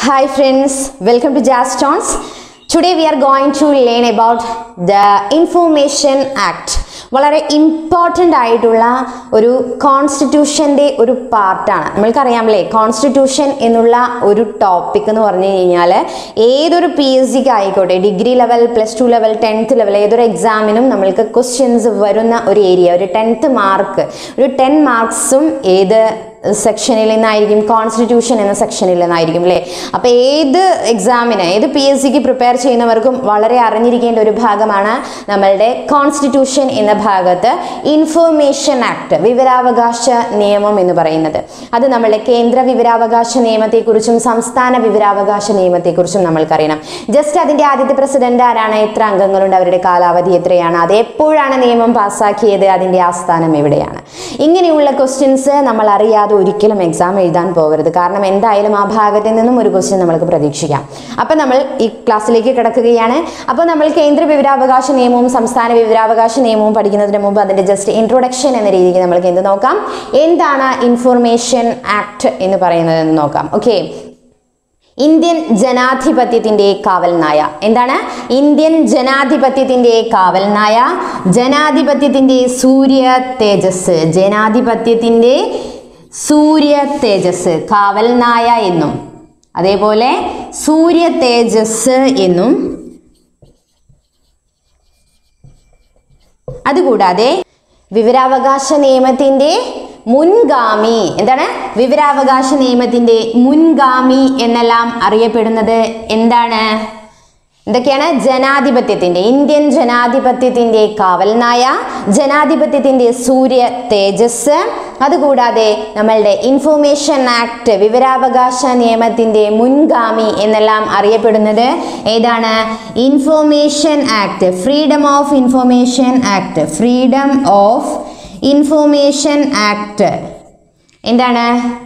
Hi friends, welcome to Jazz Tones. Today we are going to learn about the Information Act. വളരെ important ആയിട്ടുള്ള ഒരു കോൺസ്റ്റിറ്റ്യൂഷൻ്റെ ഒരു പാർട്ടാണ് നമ്മൾക്കറിയാമല്ലേ constitution എന്നുള്ള ഒരു ടോപ്പിക് എന്ന് പറഞ്ഞു കഴിഞ്ഞാൽ ഏതൊരു പി എസ് സിക്ക് ആയിക്കോട്ടെ degree level plus two level tenth level ഏതൊരു എക്സാമിനും നമ്മൾക്ക് ക്വസ്റ്റ്യൻസ് വരുന്ന ഒരു ഏരിയ ഒരു ടെൻത്ത് മാർക്ക് ഒരു ടെൻ മാർക്സും ഏത് സെക്ഷനിൽ നിന്നായിരിക്കും കോൺസ്റ്റിറ്റ്യൂഷൻ എന്ന സെക്ഷനിൽ നിന്നായിരിക്കും അല്ലേ അപ്പോൾ ഏത് എക്സാമിന് ഏത് പി എസ് സിക്ക് പ്രിപ്പയർ ചെയ്യുന്നവർക്കും വളരെ അറിഞ്ഞിരിക്കേണ്ട ഒരു ഭാഗമാണ് നമ്മളുടെ കോൺസ്റ്റിറ്റ്യൂഷൻ എന്ന ഭാഗത്ത് ഇൻഫർമേഷൻ ആക്ട് വിവരാവകാശ നിയമം എന്ന് പറയുന്നത് അത് നമ്മളുടെ കേന്ദ്ര വിവരാവകാശ നിയമത്തെക്കുറിച്ചും സംസ്ഥാന വിവരാവകാശ നിയമത്തെക്കുറിച്ചും നമ്മൾക്കറിയണം ജസ്റ്റ് അതിൻ്റെ ആദ്യത്തെ പ്രസിഡന്റ് ആരാണ് എത്ര അംഗങ്ങളുണ്ട് അവരുടെ കാലാവധി എത്രയാണ് അത് എപ്പോഴാണ് നിയമം പാസ്സാക്കിയത് അതിൻ്റെ ആസ്ഥാനം എവിടെയാണ് ഇങ്ങനെയുള്ള ക്വസ്റ്റ്യൻസ് നമ്മൾ അറിയാതെ ഒരിക്കലും എക്സാം എഴുതാൻ പോകരുത് കാരണം എന്തായാലും ആ ഭാഗത്തിൽ നിന്നും ഒരു ക്വസ്റ്റ്യൻ നമ്മൾക്ക് പ്രതീക്ഷിക്കാം അപ്പം നമ്മൾ ഈ ക്ലാസ്സിലേക്ക് കിടക്കുകയാണ് അപ്പോൾ നമ്മൾ കേന്ദ്ര വിവരാവകാശ നിയമവും സംസ്ഥാന വിവരാവകാശ നിയമവും പഠിക്കുന്നതിന് മുമ്പ് അതിൻ്റെ ജസ്റ്റ് ഇൻട്രൊഡക്ഷൻ എന്ന രീതിക്ക് നമ്മൾക്ക് എന്ത് നോക്കാം എന്താണ് ഇൻഫർമേഷൻ ആക്ട് എന്ന് പറയുന്നത് എന്ന് നോക്കാം ഓക്കെ ഇന്ത്യൻ ജനാധിപത്യത്തിന്റെ കാവൽ നായ എന്താണ് ഇന്ത്യൻ ജനാധിപത്യത്തിന്റെ കാവൽ നായ ജനാധിപത്യത്തിന്റെ സൂര്യ തേജസ് ജനാധിപത്യത്തിന്റെ സൂര്യ തേജസ് കാവൽ നായ എന്നും അതേപോലെ സൂര്യ തേജസ് എന്നും അതുകൂടാതെ വിവരാവകാശ നിയമത്തിന്റെ മുൻഗാമി എന്താണ് വിവരാവകാശ നിയമത്തിന്റെ മുൻഗാമി എന്നെല്ലാം അറിയപ്പെടുന്നത് എന്താണ് എന്തൊക്കെയാണ് ജനാധിപത്യത്തിന്റെ ഇന്ത്യൻ ജനാധിപത്യത്തിന്റെ കാവൽ നായ ജനാധിപത്യത്തിന്റെ സൂര്യ തേജസ് അതുകൂടാതെ നമ്മളുടെ ഇൻഫോർമേഷൻ ആക്ട് വിവരാവകാശ നിയമത്തിന്റെ മുൻഗാമി എന്നെല്ലാം അറിയപ്പെടുന്നത് ഏതാണ് information act freedom of information act freedom of information act എന്താണ്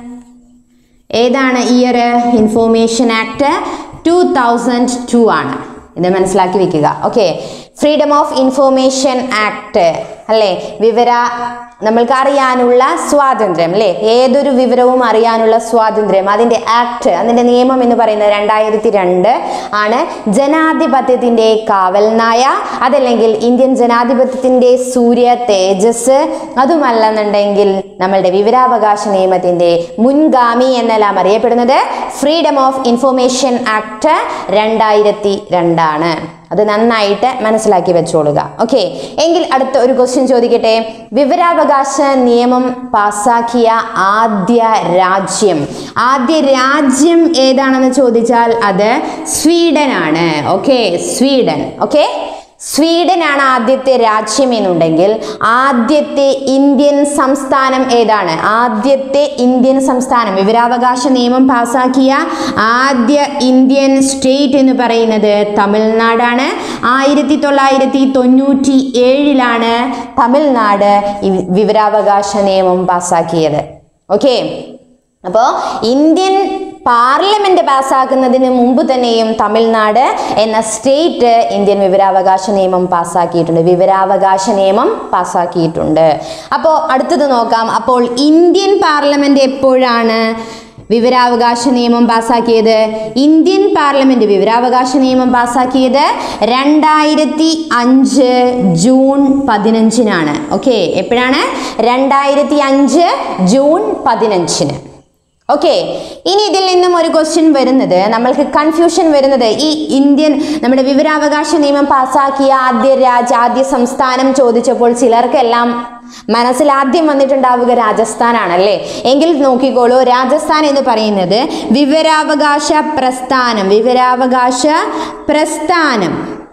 ഏതാണ് year information act two thousand two ആണ് ഇത് മനസ്സിലാക്കി വെക്കുക okay freedom of information act അല്ലേ വിവര നമ്മൾക്ക് അറിയാനുള്ള സ്വാതന്ത്ര്യം അല്ലേ ഏതൊരു വിവരവും അറിയാനുള്ള സ്വാതന്ത്ര്യം അതിൻ്റെ ആക്ട് അതിൻ്റെ നിയമം എന്ന് പറയുന്നത് രണ്ടായിരത്തി രണ്ട് ആണ് ജനാധിപത്യത്തിൻ്റെ കാവൽ നായ അതല്ലെങ്കിൽ ഇന്ത്യൻ ജനാധിപത്യത്തിൻ്റെ സൂര്യ തേജസ് അതുമല്ലെന്നുണ്ടെങ്കിൽ നമ്മളുടെ വിവരാവകാശ നിയമത്തിൻ്റെ മുൻഗാമി എന്നെല്ലാം അറിയപ്പെടുന്നത് ഫ്രീഡം ഓഫ് ഇൻഫോർമേഷൻ ആക്ട് രണ്ടായിരത്തി രണ്ടാണ് അത് നന്നായിട്ട് മനസ്സിലാക്കി വെച്ചോളുക ഓക്കെ എങ്കിൽ അടുത്ത ഒരു ക്വസ്റ്റ്യൻ ചോദിക്കട്ടെ വിവരാവകാശ നിയമം പാസാക്കിയ ആദ്യ രാജ്യം ആദ്യ രാജ്യം ഏതാണെന്ന് ചോദിച്ചാൽ അത് സ്വീഡൻ ആണ് ഓക്കെ സ്വീഡൻ ഓക്കെ സ്വീഡനാണ് ആദ്യത്തെ രാജ്യം എന്നുണ്ടെങ്കിൽ ആദ്യത്തെ ഇന്ത്യൻ സംസ്ഥാനം ഏതാണ് ആദ്യത്തെ ഇന്ത്യൻ സംസ്ഥാനം വിവരാവകാശ നിയമം പാസാക്കിയ ആദ്യ ഇന്ത്യൻ സ്റ്റേറ്റ് എന്ന് പറയുന്നത് തമിഴ്നാടാണ് ആയിരത്തി തൊള്ളായിരത്തി തൊണ്ണൂറ്റി ഏഴിലാണ് തമിഴ്നാട് ഈ വിവരാവകാശ നിയമം പാസാക്കിയത് ഓക്കെ അപ്പോൾ ഇന്ത്യൻ പാർലമെന്റ് പാസ്സാക്കുന്നതിന് മുമ്പ് തന്നെയും തമിഴ്നാട് എന്ന സ്റ്റേറ്റ് ഇന്ത്യൻ വിവരാവകാശ നിയമം പാസ്സാക്കിയിട്ടുണ്ട് വിവരാവകാശ നിയമം പാസ്സാക്കിയിട്ടുണ്ട് അപ്പോൾ അടുത്തത് നോക്കാം അപ്പോൾ ഇന്ത്യൻ പാർലമെന്റ് എപ്പോഴാണ് വിവരാവകാശ നിയമം പാസ്സാക്കിയത് ഇന്ത്യൻ പാർലമെന്റ് വിവരാവകാശ നിയമം പാസ്സാക്കിയത് രണ്ടായിരത്തി അഞ്ച് ജൂൺ പതിനഞ്ചിനാണ് ഓക്കെ എപ്പോഴാണ് രണ്ടായിരത്തി അഞ്ച് ജൂൺ പതിനഞ്ചിന് ഓക്കെ ഇനി ഇതിൽ നിന്നും ഒരു ക്വസ്റ്റ്യൻ വരുന്നത് നമ്മൾക്ക് കൺഫ്യൂഷൻ വരുന്നത് ഈ ഇന്ത്യൻ നമ്മുടെ വിവരാവകാശ നിയമം പാസ്സാക്കിയ ആദ്യ രാജ്യ ആദ്യ സംസ്ഥാനം ചോദിച്ചപ്പോൾ ചിലർക്കെല്ലാം മനസ്സിൽ ആദ്യം വന്നിട്ടുണ്ടാവുക രാജസ്ഥാനാണല്ലേ എങ്കിൽ നോക്കിക്കോളൂ രാജസ്ഥാൻ എന്ന് പറയുന്നത് വിവരാവകാശ പ്രസ്ഥാനം വിവരാവകാശ പ്രസ്ഥാനം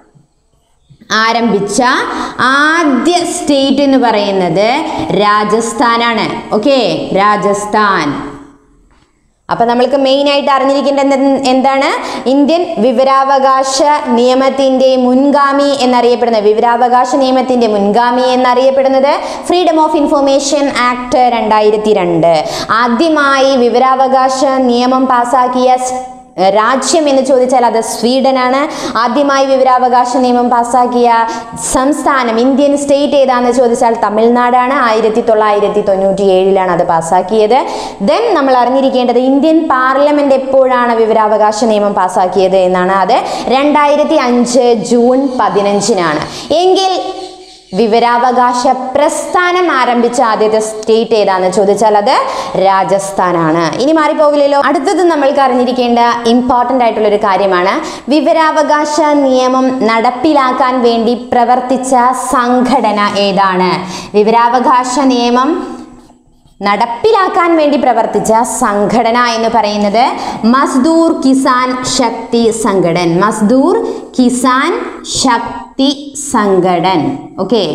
ആരംഭിച്ച ആദ്യ സ്റ്റേറ്റ് എന്ന് പറയുന്നത് രാജസ്ഥാനാണ് ഓക്കെ രാജസ്ഥാൻ അപ്പൊ നമ്മൾക്ക് മെയിൻ ആയിട്ട് അറിഞ്ഞിരിക്കേണ്ടത് എന്താണ് ഇന്ത്യൻ വിവരാവകാശ നിയമത്തിന്റെ മുൻഗാമി എന്നറിയപ്പെടുന്ന വിവരാവകാശ നിയമത്തിന്റെ മുൻഗാമി എന്നറിയപ്പെടുന്നത് ഫ്രീഡം ഓഫ് ഇൻഫോർമേഷൻ ആക്ട് രണ്ടായിരത്തി രണ്ട് ആദ്യമായി വിവരാവകാശ നിയമം പാസാക്കിയ ഏഹ്, രാജ്യം എന്ന് ചോദിച്ചാൽ അത് സ്വീഡനാണ് ആദ്യമായി വിവരാവകാശ നിയമം പാസാക്കിയ സംസ്ഥാനം ഇന്ത്യൻ സ്റ്റേറ്റ് ഏതാണെന്ന് ചോദിച്ചാൽ തമിഴ്നാടാണ് ആയിരത്തി തൊള്ളായിരത്തി തൊണ്ണൂറ്റി ഏഴിലാണ് അത് പാസാക്കിയത് ദെൻ നമ്മൾ അറിഞ്ഞിരിക്കേണ്ടത് ഇന്ത്യൻ പാർലമെന്റ് എപ്പോഴാണ് വിവരാവകാശ നിയമം പാസാക്കിയത് എന്നാണ് അത് രണ്ടായിരത്തി അഞ്ച് ജൂൺ പതിനഞ്ചിനാണ് എങ്കിൽ വിവരാവകാശ പ്രസ്ഥാനം ആരംഭിച്ച ആദ്യത്തെ സ്റ്റേറ്റ് ഏതാന്ന് ചോദിച്ചാൽ അത് രാജസ്ഥാനാണ് ഇനി മാറിപ്പോകില്ലല്ലോ അടുത്തത് നമ്മൾക്ക് അറിഞ്ഞിരിക്കേണ്ട ഇമ്പോർട്ടൻ്റ് ആയിട്ടുള്ള ഒരു കാര്യമാണ് വിവരാവകാശ നിയമം നടപ്പിലാക്കാൻ വേണ്ടി പ്രവർത്തിച്ച സംഘടന ഏതാണ് വിവരാവകാശ നിയമം നടപ്പിലാക്കാൻ വേണ്ടി പ്രവർത്തിച്ച സംഘടന എന്ന് പറയുന്നത് മസ്ദൂർ കിസാൻ ശക്തി സംഘടൻ മസ്ദൂർ കിസാൻ ശക്തി സംഘടൻ ഓക്കെ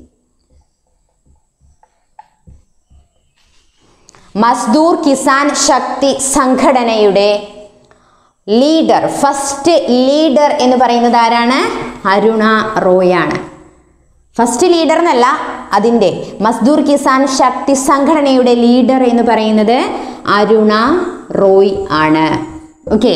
മസ്ദൂർ കിസാൻ ശക്തി സംഘടനയുടെ ലീഡർ ഫസ്റ്റ് ലീഡർ എന്ന് പറയുന്നത് ആരാണ് അരുണ റോയാണ് ഫസ്റ്റ് ലീഡർ എന്നല്ല അതിൻ്റെ മസ്ദൂർ കിസാൻ ശക്തി സംഘടനയുടെ ലീഡർ എന്ന് പറയുന്നത് അരുണ റോയ് ആണ് ഓക്കെ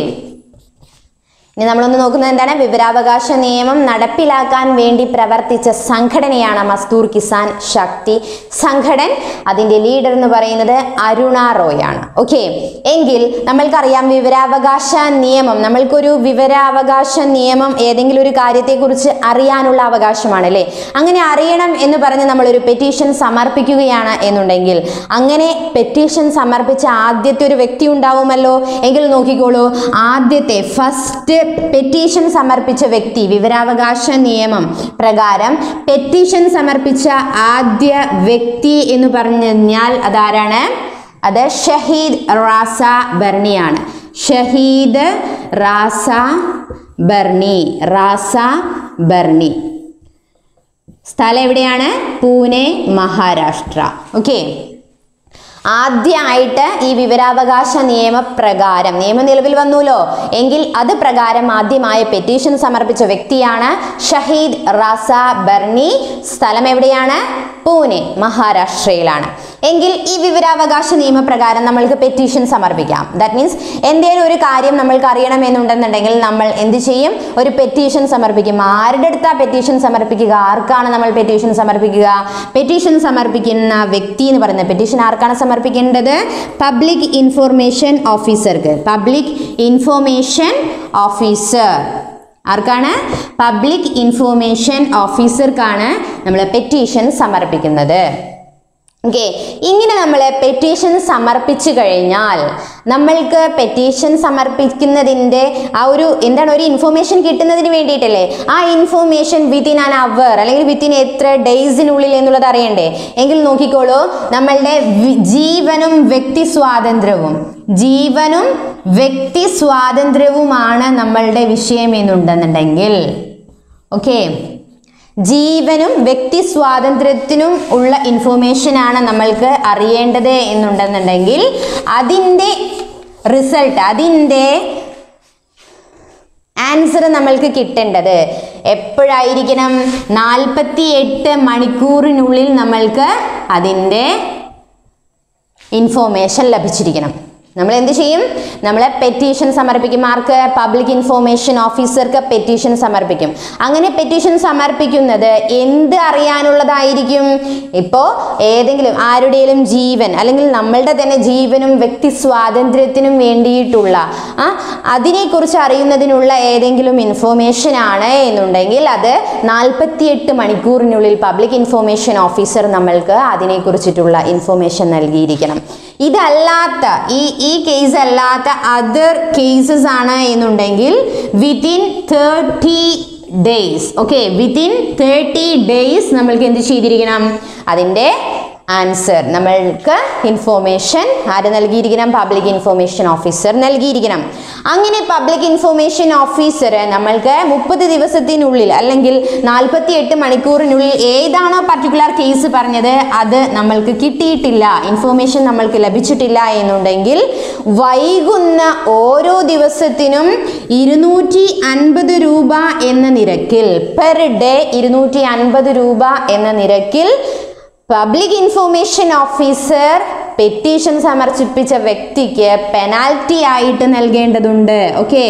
ഇനി നമ്മളൊന്ന് നോക്കുന്നത് എന്താണ് വിവരാവകാശ നിയമം നടപ്പിലാക്കാൻ വേണ്ടി പ്രവർത്തിച്ച സംഘടനയാണ് മസ്ദൂർ കിസാൻ ശക്തി സംഘടൻ അതിൻ്റെ ലീഡർ എന്ന് പറയുന്നത് അരുണ റോയ് ആണ് ഓക്കെ എങ്കിൽ നമ്മൾക്കറിയാം വിവരാവകാശ നിയമം നമ്മൾക്കൊരു വിവരാവകാശ നിയമം ഏതെങ്കിലും ഒരു കാര്യത്തെക്കുറിച്ച് അറിയാനുള്ള അവകാശമാണ് അല്ലേ അങ്ങനെ അറിയണം എന്ന് പറഞ്ഞ് നമ്മളൊരു പെറ്റീഷൻ സമർപ്പിക്കുകയാണ് എന്നുണ്ടെങ്കിൽ അങ്ങനെ പെറ്റീഷൻ സമർപ്പിച്ച ആദ്യത്തെ ഒരു വ്യക്തി ഉണ്ടാവുമല്ലോ എങ്കിൽ നോക്കിക്കോളൂ ആദ്യത്തെ ഫസ്റ്റ് പെറ്റീഷൻ സമർപ്പിച്ച വ്യക്തി വിവരാവകാശ നിയമം പ്രകാരം പെറ്റീഷൻ സമർപ്പിച്ച ആദ്യ വ്യക്തി എന്ന് പറഞ്ഞു കഴിഞ്ഞാൽ അതാരാണ് അത് ഷഹീദ് റാസ ബർണിയാണ് ഷഹീദ് റാസ ബർണി റാസ ബർണി സ്ഥലം എവിടെയാണ് പൂനെ മഹാരാഷ്ട്ര ഓക്കെ ആദ്യമായിട്ട് ഈ വിവരാവകാശ നിയമപ്രകാരം നിയമം നിലവിൽ വന്നുല്ലോ എങ്കിൽ അത് പ്രകാരം ആദ്യമായ പെറ്റീഷൻ സമർപ്പിച്ച വ്യക്തിയാണ് ഷഹീദ് റാസ ബർണി സ്ഥലം എവിടെയാണ് പൂനെ മഹാരാഷ്ട്രയിലാണ് എങ്കിൽ ഈ വിവരാവകാശ നിയമപ്രകാരം നമ്മൾക്ക് പെറ്റീഷൻ സമർപ്പിക്കാം ദാറ്റ് മീൻസ് എന്തെങ്കിലും ഒരു കാര്യം നമ്മൾക്ക് അറിയണമെന്നുണ്ടെന്നുണ്ടെങ്കിൽ നമ്മൾ എന്ത് ചെയ്യും ഒരു പെറ്റീഷൻ സമർപ്പിക്കും ആരുടെ അടുത്താ പെറ്റീഷൻ സമർപ്പിക്കുക ആർക്കാണ് നമ്മൾ പെറ്റീഷൻ സമർപ്പിക്കുക പെറ്റീഷൻ സമർപ്പിക്കുന്ന വ്യക്തി എന്ന് പറയുന്നത് പെറ്റീഷൻ ആർക്കാണ് സമർപ്പിക്കേണ്ടത് പബ്ലിക് ഇൻഫോർമേഷൻ ഓഫീസർക്ക് പബ്ലിക് ഇൻഫോർമേഷൻ ഓഫീസർ ആർക്കാണ് പബ്ലിക് ഇൻഫോർമേഷൻ ഓഫീസർക്കാണ് നമ്മൾ പെറ്റീഷൻ സമർപ്പിക്കുന്നത് ഓക്കെ ഇങ്ങനെ നമ്മൾ പെറ്റീഷൻ സമർപ്പിച്ചു കഴിഞ്ഞാൽ നമ്മൾക്ക് പെറ്റീഷൻ സമർപ്പിക്കുന്നതിൻ്റെ ആ ഒരു എന്താണ് ഒരു ഇൻഫോർമേഷൻ കിട്ടുന്നതിന് വേണ്ടിയിട്ടല്ലേ ആ ഇൻഫോർമേഷൻ വിത്തിൻ ആൻ അവർ അല്ലെങ്കിൽ വിത്തിൻ എത്ര ഡേയ്സിനുള്ളിൽ എന്നുള്ളത് അറിയണ്ടേ എങ്കിൽ നോക്കിക്കോളൂ നമ്മളുടെ വി- ജീവനും വ്യക്തി സ്വാതന്ത്ര്യവും ജീവനും വ്യക്തി സ്വാതന്ത്ര്യവുമാണ് നമ്മളുടെ വിഷയം എന്നുണ്ടെന്നുണ്ടെങ്കിൽ ഓക്കെ ജീവനും വ്യക്തി സ്വാതന്ത്ര്യത്തിനും ഉള്ള ഇൻഫോർമേഷൻ ആണ് നമ്മൾക്ക് അറിയേണ്ടത് എന്നുണ്ടെന്നുണ്ടെങ്കിൽ അതിൻ്റെ റിസൾട്ട് അതിൻ്റെ ആൻസർ നമ്മൾക്ക് കിട്ടേണ്ടത് എപ്പോഴായിരിക്കണം നാൽപ്പത്തി എട്ട് മണിക്കൂറിനുള്ളിൽ നമ്മൾക്ക് അതിൻ്റെ ഇൻഫോർമേഷൻ ലഭിച്ചിരിക്കണം നമ്മൾ എന്ത് ചെയ്യും നമ്മൾ പെറ്റീഷൻ സമർപ്പിക്കും ആർക്ക് പബ്ലിക് ഇൻഫോർമേഷൻ ഓഫീസർക്ക് പെറ്റീഷൻ സമർപ്പിക്കും അങ്ങനെ പെറ്റീഷൻ സമർപ്പിക്കുന്നത് എന്ത് അറിയാനുള്ളതായിരിക്കും ഇപ്പോൾ ഏതെങ്കിലും ആരുടെയും ജീവൻ അല്ലെങ്കിൽ നമ്മളുടെ തന്നെ ജീവനും വ്യക്തി സ്വാതന്ത്ര്യത്തിനും വേണ്ടിയിട്ടുള്ള ആ അതിനെക്കുറിച്ച് അറിയുന്നതിനുള്ള ഏതെങ്കിലും ഇൻഫോർമേഷൻ ആണ് എന്നുണ്ടെങ്കിൽ അത് നാൽപ്പത്തിയെട്ട് മണിക്കൂറിനുള്ളിൽ പബ്ലിക് ഇൻഫോർമേഷൻ ഓഫീസർ നമ്മൾക്ക് അതിനെക്കുറിച്ചിട്ടുള്ള ഇൻഫോർമേഷൻ നൽകിയിരിക്കണം ഇതല്ലാത്ത ഈ ഈ കേസ് അല്ലാത്ത അതർ കേസസ് ആണ് എന്നുണ്ടെങ്കിൽ within thirty days okay within thirty days നമ്മൾക്ക് എന്ത് ചെയ്തിരിക്കണം അതിൻ്റെ ആൻസർ നമ്മൾക്ക് ഇൻഫോർമേഷൻ ആര് നൽകിയിരിക്കണം പബ്ലിക് ഇൻഫോർമേഷൻ ഓഫീസർ നൽകിയിരിക്കണം അങ്ങനെ പബ്ലിക് ഇൻഫോർമേഷൻ ഓഫീസർ നമ്മൾക്ക് മുപ്പത് ദിവസത്തിനുള്ളിൽ അല്ലെങ്കിൽ നാൽപ്പത്തി എട്ട് മണിക്കൂറിനുള്ളിൽ ഏതാണോ പർട്ടിക്കുലർ കേസ് പറഞ്ഞത് അത് നമ്മൾക്ക് കിട്ടിയിട്ടില്ല ഇൻഫോർമേഷൻ നമ്മൾക്ക് ലഭിച്ചിട്ടില്ല എന്നുണ്ടെങ്കിൽ വൈകുന്ന ഓരോ ദിവസത്തിനും ഇരുന്നൂറ്റി അൻപത് രൂപ എന്ന നിരക്കിൽ പെർ ഡേ ഇരുന്നൂറ്റി അൻപത് രൂപ എന്ന നിരക്കിൽ പബ്ലിക് ഇൻഫോർമേഷൻ ഓഫീസർ പെറ്റീഷൻ സമർപ്പിച്ച വ്യക്തിക്ക് പെനാൽറ്റി ആയിട്ട് നൽകേണ്ടതുണ്ട് ഓക്കെ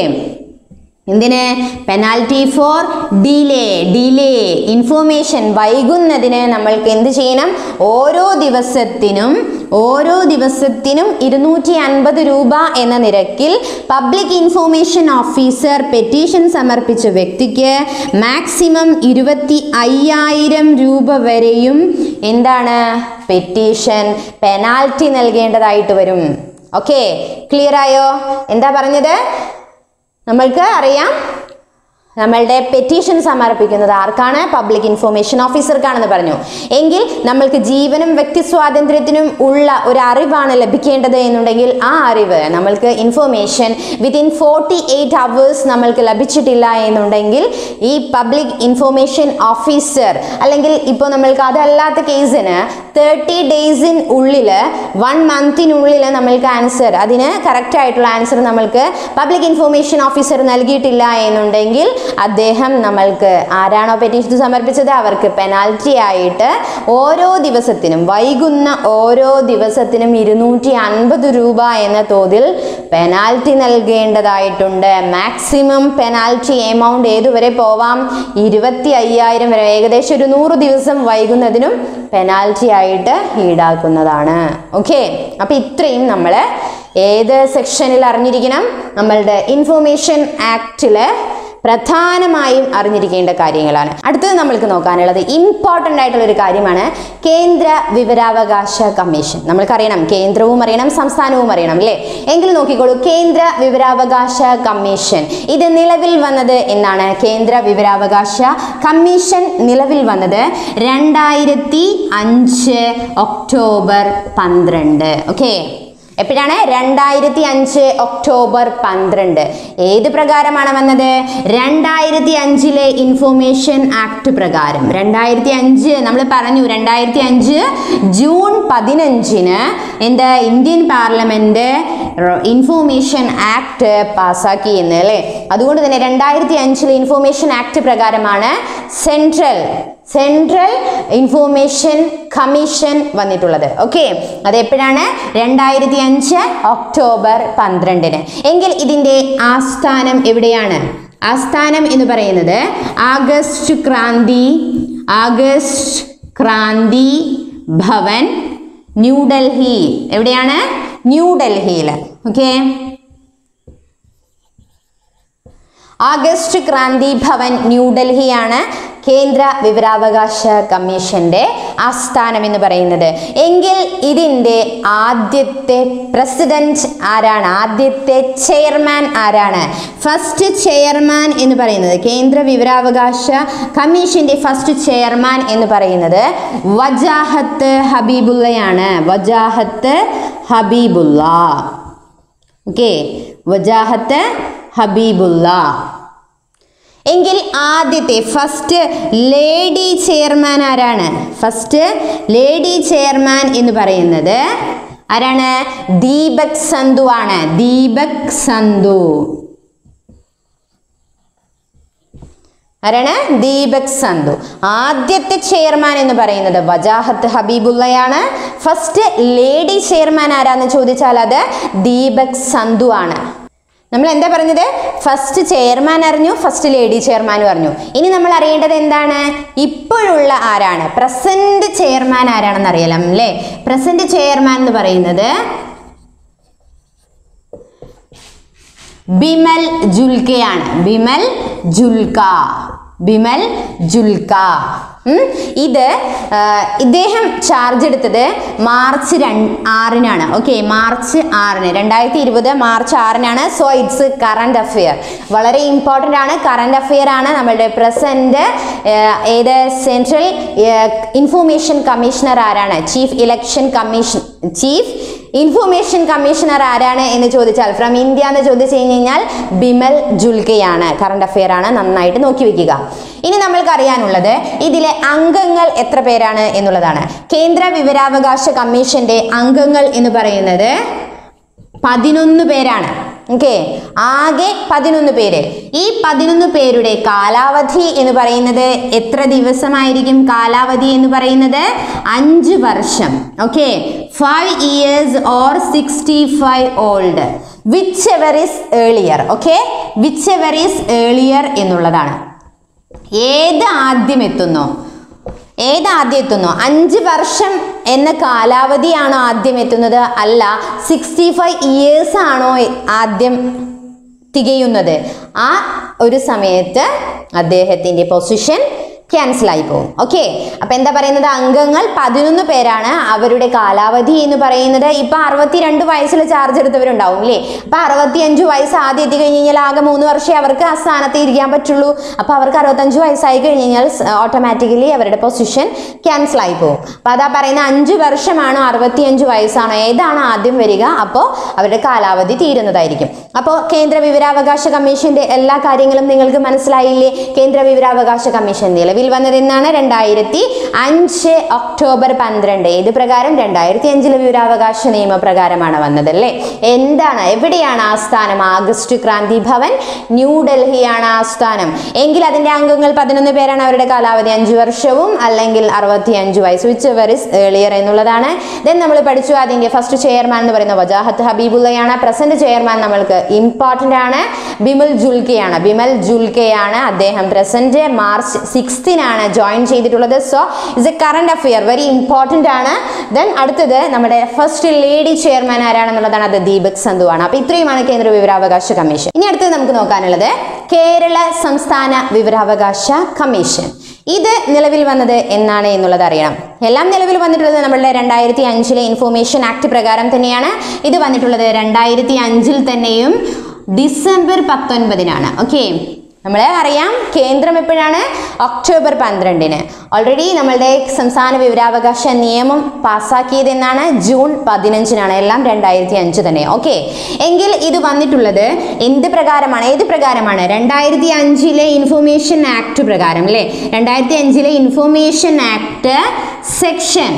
എന്തിന് penalty for delay delay information വൈകുന്നതിന് നമ്മൾക്ക് എന്ത് ചെയ്യണം ഓരോ ദിവസത്തിനും ഓരോ ദിവസത്തിനും ഇരുന്നൂറ്റി അൻപത് രൂപ എന്ന നിരക്കിൽ പബ്ലിക് ഇൻഫോർമേഷൻ ഓഫീസർ പെറ്റീഷൻ സമർപ്പിച്ച വ്യക്തിക്ക് മാക്സിമം ഇരുപത്തി അയ്യായിരം രൂപ വരെയും എന്താണ് പെറ്റീഷൻ പെനാൽറ്റി നൽകേണ്ടതായിട്ട് വരും ഓക്കെ ക്ലിയർ ആയോ എന്താ പറഞ്ഞത് നമ്മൾക്ക് അറിയാം നമ്മളുടെ പെറ്റീഷൻ സമർപ്പിക്കുന്നത് ആർക്കാണ് പബ്ലിക് ഇൻഫോർമേഷൻ ഓഫീസർക്കാണെന്ന് പറഞ്ഞു എങ്കിൽ നമ്മൾക്ക് ജീവനും വ്യക്തി സ്വാതന്ത്ര്യത്തിനും ഉള്ള ഒരു അറിവാണ് ലഭിക്കേണ്ടത് എന്നുണ്ടെങ്കിൽ ആ അറിവ് നമ്മൾക്ക് information within forty eight hours നമ്മൾക്ക് ലഭിച്ചിട്ടില്ല എന്നുണ്ടെങ്കിൽ ഈ പബ്ലിക് ഇൻഫോർമേഷൻ ഓഫീസർ അല്ലെങ്കിൽ ഇപ്പോൾ നമ്മൾക്ക് അതല്ലാത്ത കേസിന് തേർട്ടി ഡേയ്സിൻ ഉള്ളിൽ വൺ മന്തിനുള്ളിൽ നമ്മൾക്ക് ആൻസർ അതിന് കറക്റ്റ് ആയിട്ടുള്ള ആൻസർ നമ്മൾക്ക് പബ്ലിക് ഇൻഫോർമേഷൻ ഓഫീസർ നൽകിയിട്ടില്ല എന്നുണ്ടെങ്കിൽ അദ്ദേഹം നമ്മൾക്ക് ആരാണോ പെറ്റീഷൻ സമർപ്പിച്ചത് അവർക്ക് പെനാൽറ്റി ആയിട്ട് ഓരോ ദിവസത്തിനും വൈകുന്ന ഓരോ ദിവസത്തിനും ഇരുന്നൂറ്റി അൻപത് രൂപ എന്ന തോതിൽ പെനാൽറ്റി നൽകേണ്ടതായിട്ടുണ്ട് മാക്സിമം പെനാൽറ്റി എമൗണ്ട് ഏതുവരെ പോവാം ഇരുപത്തി അയ്യായിരം വരെ ഏകദേശം ഒരു നൂറ് ദിവസം വൈകുന്നതിനും പെനാൽറ്റി ആയിട്ട് ഈടാക്കുന്നതാണ് ഓക്കെ അപ്പൊ ഇത്രയും നമ്മൾ ഏത് സെക്ഷനിൽ അറിഞ്ഞിരിക്കണം നമ്മളുടെ ഇൻഫോർമേഷൻ ആക്ടില് പ്രധാനമായും അറിഞ്ഞിരിക്കേണ്ട കാര്യങ്ങളാണ് അടുത്തത് നമ്മൾക്ക് നോക്കാനുള്ളത് ഇമ്പോർട്ടൻ്റ് ആയിട്ടുള്ള ഒരു കാര്യമാണ് കേന്ദ്ര വിവരാവകാശ കമ്മീഷൻ നമ്മൾക്കറിയണം കേന്ദ്രവും അറിയണം സംസ്ഥാനവും അറിയണം അല്ലേ എങ്കിൽ നോക്കിക്കോളൂ കേന്ദ്ര വിവരാവകാശ കമ്മീഷൻ ഇത് നിലവിൽ വന്നത് എന്നാണ് കേന്ദ്ര വിവരാവകാശ കമ്മീഷൻ നിലവിൽ വന്നത് രണ്ടായിരത്തി അഞ്ച് ഒക്ടോബർ പന്ത്രണ്ട് ഓക്കെ എപ്പോഴാണ് രണ്ടായിരത്തി അഞ്ച് ഒക്ടോബർ പന്ത്രണ്ട് ഏത് പ്രകാരമാണ് വന്നത് രണ്ടായിരത്തി അഞ്ചിലെ ഇൻഫോർമേഷൻ ആക്ട് പ്രകാരം രണ്ടായിരത്തി അഞ്ച് നമ്മൾ പറഞ്ഞു രണ്ടായിരത്തി അഞ്ച് ജൂൺ പതിനഞ്ചിന് എന്താ ഇന്ത്യൻ പാർലമെന്റ് ഇൻഫോർമേഷൻ ആക്ട് പാസ്സാക്കി എന്ന് അല്ലേ അതുകൊണ്ട് തന്നെ രണ്ടായിരത്തി അഞ്ചിലെ ഇൻഫോർമേഷൻ ആക്ട് പ്രകാരമാണ് സെൻട്രൽ സെൻട്രൽ ഇൻഫോർമേഷൻ കമ്മീഷൻ വന്നിട്ടുള്ളത് ഓക്കെ അത് എപ്പോഴാണ് രണ്ടായിരത്തി അഞ്ച് ഒക്ടോബർ പന്ത്രണ്ടിന് എങ്കിൽ ഇതിൻ്റെ ആസ്ഥാനം എവിടെയാണ് ആസ്ഥാനം എന്ന് പറയുന്നത് ആഗസ്റ്റ് ക്രാന്തി ആഗസ്റ്റ് ക്രാന്തി ഭവൻ ന്യൂഡൽഹി എവിടെയാണ് ന്യൂഡൽഹിയിൽ ഓക്കെ ആഗസ്റ്റ് ക്രാന്തി ഭവൻ ന്യൂഡൽഹിയാണ് കേന്ദ്ര വിവരാവകാശ കമ്മീഷന്റെ ആസ്ഥാനം എന്ന് പറയുന്നത് എങ്കിൽ ഇതിൻ്റെ ആദ്യത്തെ പ്രസിഡന്റ് ആരാണ് ആദ്യത്തെ ചെയർമാൻ ആരാണ് ഫസ്റ്റ് ചെയർമാൻ എന്ന് പറയുന്നത് കേന്ദ്ര വിവരാവകാശ കമ്മീഷന്റെ ഫസ്റ്റ് ചെയർമാൻ എന്ന് പറയുന്നത് വജാഹത്ത് ഹബീബുള്ളയാണ് വജാഹത്ത് ഹബീബുള്ള ഓക്കെ വജാഹത്ത് ഹബീബുള്ള എങ്കിൽ ആദ്യത്തെ ഫസ്റ്റ് ലേഡി ചെയർമാൻ ആരാണ് ഫസ്റ്റ് ലേഡി ചെയർമാൻ എന്ന് പറയുന്നത് ആരാണ് ദീപക് സന്ധു ആണ് ദീപക് സന്ധു ആരാണ് ദീപക് സന്ധു ആദ്യത്തെ ചെയർമാൻ എന്ന് പറയുന്നത് വജാഹത്ത് ഹബീബുള്ളയാണ് ഫസ്റ്റ് ലേഡി ചെയർമാൻ ആരാന്ന് ചോദിച്ചാൽ അത് ദീപക് സന്ധു ആണ് നമ്മൾ എന്താ പറഞ്ഞത് ഫസ്റ്റ് ചെയർമാൻ അറിഞ്ഞു ഫസ്റ്റ് ലേഡി ചെയർമാൻ പറഞ്ഞു ഇനി നമ്മൾ അറിയേണ്ടത് എന്താണ് ഇപ്പോഴുള്ള ആരാണ് പ്രസന്റ് ചെയർമാൻ ആരാണെന്ന് അറിയാം അല്ലേ പ്രസന്റ് ചെയർമാൻ എന്ന് പറയുന്നത് ബിമൽ ജുൽക്കയാണ് ബിമൽ ജുൽക്ക ബിമൽ ജുൽക്ക ഉം. ഇത് ആ, ഇദ്ദേഹം ചാർജ് എടുത്തത് മാർച്ച് രണ്ട് ആറിനാണ് ഓക്കെ മാർച്ച് ആറിന് രണ്ടായിരത്തി ഇരുപത് മാർച്ച് ആറിനാണ് സോ ഇറ്റ്സ് കറണ്ട് അഫെയർ വളരെ ഇമ്പോർട്ടൻ്റ് ആണ് കറണ്ട് അഫെയർ ആണ് നമ്മളുടെ പ്രസന്റ് ഏത് സെൻട്രൽ ഇൻഫോർമേഷൻ കമ്മീഷണർ ആരാണ് chief election commission chief information commissioner ആരാണ് എന്ന് ചോദിച്ചാൽ ഫ്രം ഇന്ത്യ എന്ന് ചോദിച്ചു കഴിഞ്ഞാൽ ബിമൽ ജുൽക്കയാണ് കറണ്ട് അഫെയർ ആണ് നന്നായിട്ട് നോക്കി വെക്കുക ഇനി നമ്മൾക്ക് അറിയാനുള്ളത് ഇതിലെ അംഗങ്ങൾ എത്ര പേരാണ് എന്നുള്ളതാണ് കേന്ദ്ര വിവരാവകാശ കമ്മീഷന്റെ അംഗങ്ങൾ എന്ന് പറയുന്നത് പതിനൊന്ന് പേരാണ് ഓക്കെ ആകെ പതിനൊന്ന് പേര് ഈ പതിനൊന്ന് പേരുടെ കാലാവധി എന്ന് പറയുന്നത് എത്ര ദിവസമായിരിക്കും കാലാവധി എന്ന് പറയുന്നത് അഞ്ച് വർഷം okay five years or sixty five old whichever is earlier okay whichever is earlier എന്നുള്ളതാണ് ഏത് ആദ്യം എത്തുന്നോ ഏത് ആദ്യം എത്തുന്നോ അഞ്ച് വർഷം എന്ന കാലാവധിയാണോ ആദ്യം എത്തുന്നത് അല്ല സിക്സ്റ്റി ഫൈവ് ഇയേഴ്സ് ആണോ ആദ്യം തികയുന്നത് ആ ഒരു സമയത്ത് അദ്ദേഹത്തിൻ്റെ പൊസിഷൻ ക്യാൻസൽ ആയി പോകും ഓക്കെ അപ്പൊ എന്താ പറയുന്നത് അംഗങ്ങൾ പതിനൊന്ന് പേരാണ് അവരുടെ കാലാവധി എന്ന് പറയുന്നത് ഇപ്പൊ അറുപത്തിരണ്ട് വയസ്സിൽ ചാർജ് എടുത്തവരുണ്ടാവും അല്ലേ അപ്പൊ അറുപത്തിയഞ്ച് വയസ്സ് ആദ്യം എത്തി കഴിഞ്ഞ് കഴിഞ്ഞാൽ ആകെ മൂന്ന് വർഷമേ അവർക്ക് ആ സ്ഥാനത്ത് ഇരിക്കാൻ പറ്റുള്ളൂ അപ്പൊ അവർക്ക് അറുപത്തഞ്ച് വയസ്സായി കഴിഞ്ഞ് കഴിഞ്ഞാൽ ഓട്ടോമാറ്റിക്കലി അവരുടെ പൊസിഷൻ ക്യാൻസൽ ആയി പോകും അപ്പൊ അതാ പറയുന്ന അഞ്ച് വർഷമാണോ അറുപത്തിയഞ്ച് വയസ്സാണോ ഏതാണ് ആദ്യം വരിക അപ്പോൾ അവരുടെ കാലാവധി തീരുന്നതായിരിക്കും അപ്പോൾ കേന്ദ്ര വിവരാവകാശ കമ്മീഷന്റെ എല്ലാ കാര്യങ്ങളും നിങ്ങൾക്ക് മനസ്സിലായില്ലേ കേന്ദ്ര വിവരാവകാശ കമ്മീഷൻ നിലവിൽ വന്നത് എന്നാണ് രണ്ടായിരത്തി അഞ്ച് ഒക്ടോബർ പന്ത്രണ്ട് ഏത് പ്രകാരം രണ്ടായിരത്തി അഞ്ചിലെ വിവരാവകാശ നിയമപ്രകാരമാണ് വന്നത് അല്ലേ എന്താണ് എവിടെയാണ് ആസ്ഥാനം ആഗസ്റ്റ് ക്രാന്തി ഭവൻ ന്യൂഡൽഹിയാണ് ആസ്ഥാനം എങ്കിൽ അതിന്റെ അംഗങ്ങൾ പതിനൊന്ന് പേരാണ് അവരുടെ കാലാവധി അഞ്ച് വർഷവും അല്ലെങ്കിൽ അറുപത്തി അഞ്ച് വയസ്സ് വിച്ച് വെറിസ് ഏളിയർ എന്നുള്ളതാണ് ദെൻ നമ്മൾ പഠിച്ചു അതിന്റെ ഫസ്റ്റ് ചെയർമാൻ എന്ന് പറയുന്ന വജാഹത്ത് ഹബീബുള്ളയാണ് പ്രസന്റ് ചെയർമാൻ നമ്മൾക്ക് ഇമ്പോർട്ടന്റ് ആണ് ബിമൽ ജുൽക്കയാണ് ബിമൽ ജുൽക്കയാണ് അദ്ദേഹം പ്രസന്റ് മാർച്ച് സിക്സ്തിനാണ് ജോയിൻ ചെയ്തിട്ടുള്ളത് so is a current affair very important ആണ് ദെൻ അടുത്തത് നമ്മുടെ ഫസ്റ്റ് ലേഡി ചെയർമാൻ ആരാണെന്നുള്ളതാണ് അത് ദീപക് സന്ധു ആണ് അപ്പൊ ഇത്രയുമാണ് കേന്ദ്ര വിവരാവകാശ കമ്മീഷൻ ഇനി അടുത്തത് നമുക്ക് നോക്കാനുള്ളത് കേരള സംസ്ഥാന വിവരാവകാശ കമ്മീഷൻ ഇത് നിലവിൽ വന്നത് എന്നാണ് എന്നുള്ളത് അറിയണം എല്ലാം നിലവിൽ വന്നിട്ടുള്ളത് നമ്മളുടെ രണ്ടായിരത്തി അഞ്ചിലെ ഇൻഫോർമേഷൻ ആക്ട് പ്രകാരം തന്നെയാണ് ഇത് വന്നിട്ടുള്ളത് രണ്ടായിരത്തി അഞ്ചിൽ തന്നെയും ഡിസംബർ പത്തൊൻപതിനാണ് ഓക്കെ നമ്മളെ അറിയാം കേന്ദ്രം എപ്പോഴാണ് ഒക്ടോബർ പന്ത്രണ്ടിന് ഓൾറെഡി നമ്മളുടെ സംസ്ഥാന വിവരാവകാശ നിയമം പാസ്സാക്കിയത് എന്നാണ് ജൂൺ പതിനഞ്ചിനാണ് എല്ലാം രണ്ടായിരത്തി അഞ്ച് തന്നെ ഓക്കെ എങ്കിൽ ഇത് വന്നിട്ടുള്ളത് എന്ത് പ്രകാരമാണ് ഏത് പ്രകാരമാണ് രണ്ടായിരത്തി അഞ്ചിലെ ഇൻഫോർമേഷൻ ആക്ട് പ്രകാരം അല്ലേ രണ്ടായിരത്തി അഞ്ചിലെ ഇൻഫോർമേഷൻ ആക്ട് സെക്ഷൻ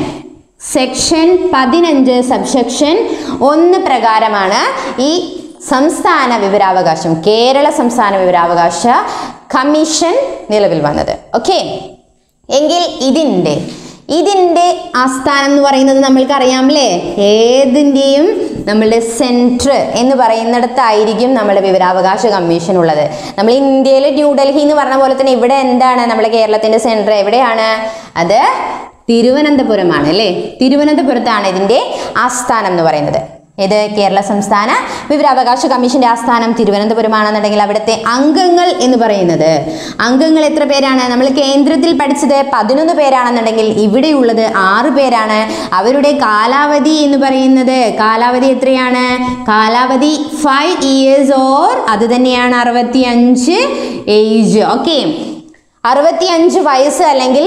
സെക്ഷൻ പതിനഞ്ച് സബ്സെക്ഷൻ ഒന്ന് പ്രകാരമാണ് ഈ സംസ്ഥാന വിവരാവകാശം കേരള സംസ്ഥാന വിവരാവകാശ കമ്മീഷൻ നിലവിൽ വന്നത് ഓക്കെ എങ്കിൽ ഇതിൻ്റെ ഇതിൻ്റെ ആസ്ഥാനം എന്ന് പറയുന്നത് നമ്മൾക്ക് അറിയാമല്ലേ ഏതിൻ്റെയും നമ്മളുടെ സെൻറ്റർ എന്ന് പറയുന്നിടത്തായിരിക്കും നമ്മുടെ വിവരാവകാശ കമ്മീഷൻ ഉള്ളത് നമ്മൾ ഇന്ത്യയിൽ ന്യൂഡൽഹി എന്ന് പറഞ്ഞ പോലെ തന്നെ ഇവിടെ എന്താണ് നമ്മുടെ കേരളത്തിൻ്റെ സെൻറ്റർ എവിടെയാണ് അത് തിരുവനന്തപുരമാണ് അല്ലേ തിരുവനന്തപുരത്താണ് ഇതിൻ്റെ ആസ്ഥാനം എന്ന് പറയുന്നത് ഇത് കേരള സംസ്ഥാന വിവരാവകാശ കമ്മീഷന്റെ ആസ്ഥാനം തിരുവനന്തപുരമാണെന്നുണ്ടെങ്കിൽ അവിടുത്തെ അംഗങ്ങൾ എന്ന് പറയുന്നത് അംഗങ്ങൾ എത്ര പേരാണ് നമ്മൾ കേന്ദ്രത്തിൽ പഠിച്ചത് പതിനൊന്ന് പേരാണെന്നുണ്ടെങ്കിൽ ഇവിടെയുള്ളത് ആറ് പേരാണ് അവരുടെ കാലാവധി എന്ന് പറയുന്നത് കാലാവധി എത്രയാണ് കാലാവധി ഫൈവ് ഇയേഴ്സ് ഓർ അത് തന്നെയാണ് അറുപത്തി അഞ്ച് ഏജ് ഓക്കെ അറുപത്തി അഞ്ച് വയസ്സ് അല്ലെങ്കിൽ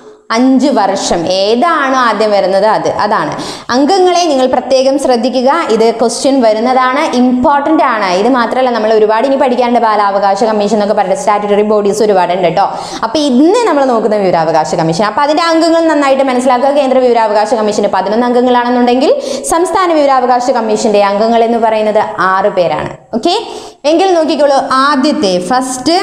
അഞ്ച് വർഷം ഏതാണോ ആദ്യം വരുന്നത് അത് അതാണ് അംഗങ്ങളെ നിങ്ങൾ പ്രത്യേകം ശ്രദ്ധിക്കുക ഇത് ക്വസ്റ്റ്യൻ വരുന്നതാണ് ഇമ്പോർട്ടൻ്റ് ആണ് ഇത് മാത്രമല്ല നമ്മൾ ഒരുപാട് ഇനി പഠിക്കാനുണ്ട് ബാലാവകാശ കമ്മീഷൻ എന്നൊക്കെ പറഞ്ഞിട്ട് സ്റ്റാറ്റുറ്ററി ബോഡീസ് ഒരുപാടുണ്ട് കേട്ടോ അപ്പോൾ ഇന്ന് നമ്മൾ നോക്കുന്ന വിവരാവകാശ കമ്മീഷൻ അപ്പോൾ അതിൻ്റെ അംഗങ്ങൾ നന്നായിട്ട് മനസ്സിലാക്കുക കേന്ദ്ര വിവരാവകാശ കമ്മീഷന് പതിനൊന്ന് അംഗങ്ങളാണെന്നുണ്ടെങ്കിൽ സംസ്ഥാന വിവരാവകാശ കമ്മീഷന്റെ അംഗങ്ങൾ എന്ന് പറയുന്നത് ആറ് പേരാണ് ഓക്കെ എങ്കിൽ നോക്കിക്കോളൂ ആദ്യത്തെ ഫസ്റ്റ്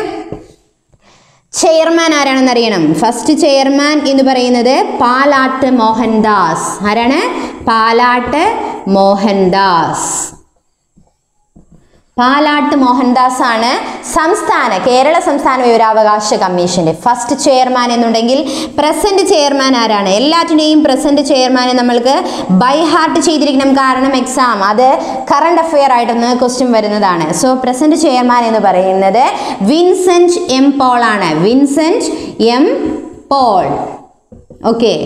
ചെയർമാൻ ആരാണെന്ന് അറിയണം ഫസ്റ്റ് ചെയർമാൻ എന്ന് പറയുന്നത് പാലാട്ട് മോഹൻദാസ് ആരാണ് പാലാട്ട് മോഹൻദാസ് പാലാട്ട് മോഹൻദാസ് ആണ് സംസ്ഥാന കേരള സംസ്ഥാന വിവരാവകാശ കമ്മീഷന്റെ ഫസ്റ്റ് ചെയർമാൻ എന്നുണ്ടെങ്കിൽ പ്രസന്റ് ചെയർമാൻ ആരാണ് എല്ലാറ്റിൻ്റെയും പ്രസന്റ് ചെയർമാനെ നമ്മൾക്ക് ബൈ ഹാർട്ട് ചെയ്തിരിക്കണം കാരണം എക്സാം അത് കറണ്ട് അഫെയർ ആയിട്ടൊന്ന് ക്വസ്റ്റ്യൻ വരുന്നതാണ് സോ പ്രസന്റ് ചെയർമാൻ എന്ന് പറയുന്നത് വിൻസെന്റ് എം പോൾ ആണ് വിൻസെന്റ് എം പോൾ ഓക്കെ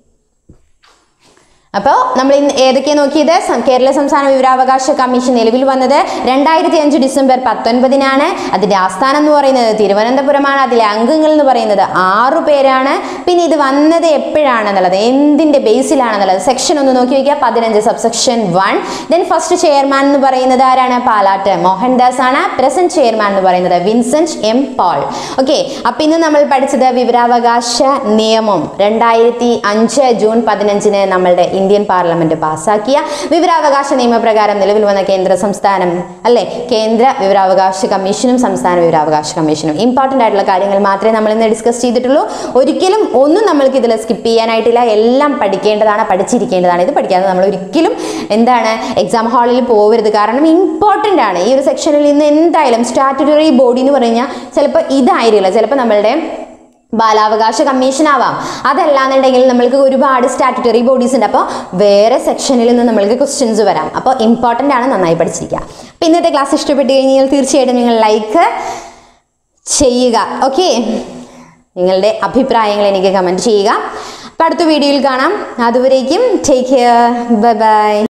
അപ്പോൾ നമ്മൾ ഇന്ന് ഏതൊക്കെ നോക്കിയത് സം- കേരള സംസ്ഥാന വിവരാവകാശ കമ്മീഷൻ നിലവിൽ വന്നത് രണ്ടായിരത്തി അഞ്ച് ഡിസംബർ പത്തൊൻപതിനാണ് അതിൻ്റെ ആസ്ഥാനം എന്ന് പറയുന്നത് തിരുവനന്തപുരമാണ് അതിലെ അംഗങ്ങൾ എന്ന് പറയുന്നത് ആറു പേരാണ് പിന്നെ ഇത് വന്നത് എപ്പോഴാണെന്നുള്ളത് എന്തിൻ്റെ ബേസിലാണെന്നുള്ളത് സെക്ഷൻ ഒന്ന് നോക്കി വയ്ക്കുക പതിനഞ്ച് subsection one then first chairman എന്ന് പറയുന്നത് ആരാണ് പാലാട്ട് മോഹൻദാസ് ആണ് പ്രസന്റ് ചെയർമാൻ എന്ന് പറയുന്നത് വിൻസെന്റ് എം പോൾ ഓക്കെ അപ്പം ഇന്ന് നമ്മൾ പഠിച്ചത് വിവരാവകാശ നിയമം രണ്ടായിരത്തി അഞ്ച് ജൂൺ പതിനഞ്ചിന് നമ്മളുടെ ഇന്ത്യൻ പാർലമെന്റ് പാസാക്കിയ വിവരാവകാശ നിയമപ്രകാരം നിലവിൽ വന്ന കേന്ദ്ര സംസ്ഥാനം അല്ലെ കേന്ദ്ര വിവരാവകാശ കമ്മീഷനും സംസ്ഥാന വിവരാവകാശ കമ്മീഷനും ഇമ്പോർട്ടൻ്റ് ആയിട്ടുള്ള കാര്യങ്ങൾ മാത്രമേ നമ്മൾ ഇന്ന് ഡിസ്കസ് ചെയ്തിട്ടുള്ളൂ ഒരിക്കലും ഒന്നും നമ്മൾക്ക് ഇതിൽ സ്കിപ്പ് ചെയ്യാനായിട്ടില്ല എല്ലാം പഠിക്കേണ്ടതാണ് പഠിച്ചിരിക്കേണ്ടതാണ് ഇത് പഠിക്കാതെ നമ്മൾ ഒരിക്കലും എന്താണ് എക്സാം ഹാളിൽ പോകരുത് കാരണം ഇമ്പോർട്ടൻ്റ് ആണ് ഈ ഒരു സെക്ഷനിൽ നിന്ന് എന്തായാലും സ്റ്റാറ്റുറ്ററി ബോഡി എന്ന് പറഞ്ഞാൽ ചിലപ്പോൾ ഇതായിരിക്കില്ല ചിലപ്പോൾ നമ്മളുടെ ബാലാവകാശ കമ്മീഷൻ ആവാം അതല്ലാന്നുണ്ടെങ്കിൽ നമ്മൾക്ക് ഒരുപാട് സ്റ്റാറ്റുറ്ററി ബോഡീസ് ഉണ്ട് അപ്പോൾ വേറെ സെക്ഷനിൽ നിന്ന് നമ്മൾക്ക് ക്വസ്റ്റ്യൻസ് വരാം അപ്പോൾ ഇമ്പോർട്ടൻ്റ് ആണ് നന്നായി പഠിച്ചിരിക്കുക അപ്പോൾ ഇന്നത്തെ ക്ലാസ് ഇഷ്ടപ്പെട്ട് കഴിഞ്ഞാൽ തീർച്ചയായിട്ടും നിങ്ങൾ ലൈക്ക് ചെയ്യുക ഓക്കെ നിങ്ങളുടെ അഭിപ്രായങ്ങൾ എനിക്ക് കമൻറ്റ് ചെയ്യുക അപ്പോൾ അടുത്ത വീഡിയോയിൽ കാണാം അതുവരേക്കും ടേക്ക് കെയർ ബൈ ബൈ